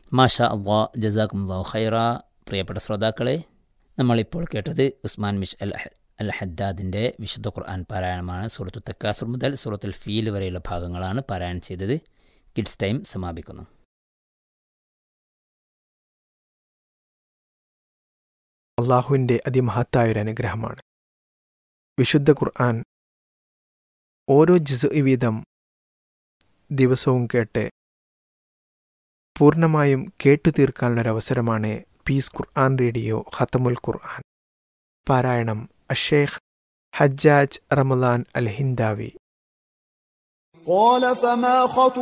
മാഷ അള്ളാ ജസാഖുല്ലാ ഖൈറ പ്രിയപ്പെട്ട ശ്രോതാക്കളെ നമ്മളിപ്പോൾ കേട്ടത് ഉസ്മാൻ മിഷ് അൽ അഹ് അൽ ഹദ്ദാദിൻ്റെ വിശുദ്ധ ഖുർആൻ പാരായണമാണ് സൂറത്തു തക്കാസുർ മുതൽ സൂറത്തുൽ ഫീൽ വരെയുള്ള ഭാഗങ്ങളാണ് പാരായണം ചെയ്തത് കിഡ്സ് ടൈം സമാപിക്കുന്നു അള്ളാഹുവിൻ്റെ അതിമഹത്തായൊരു അനുഗ്രഹമാണ് വിശുദ്ധ ഖുർആൻ ഓരോ ജിസു വീതം ദിവസവും കേട്ട് പൂർണ്ണമായും കേട്ടു തീർക്കാനുള്ളൊരവസരമാണ് പീസ് ഖുർആൻ റേഡിയോ ഖത്തമുൽ ഖുർആൻ പാരായണം അഷേഖ് ഹജ്ജാജ് റമലാൻ അൽ ഹിന്ദാവി قال فما خطب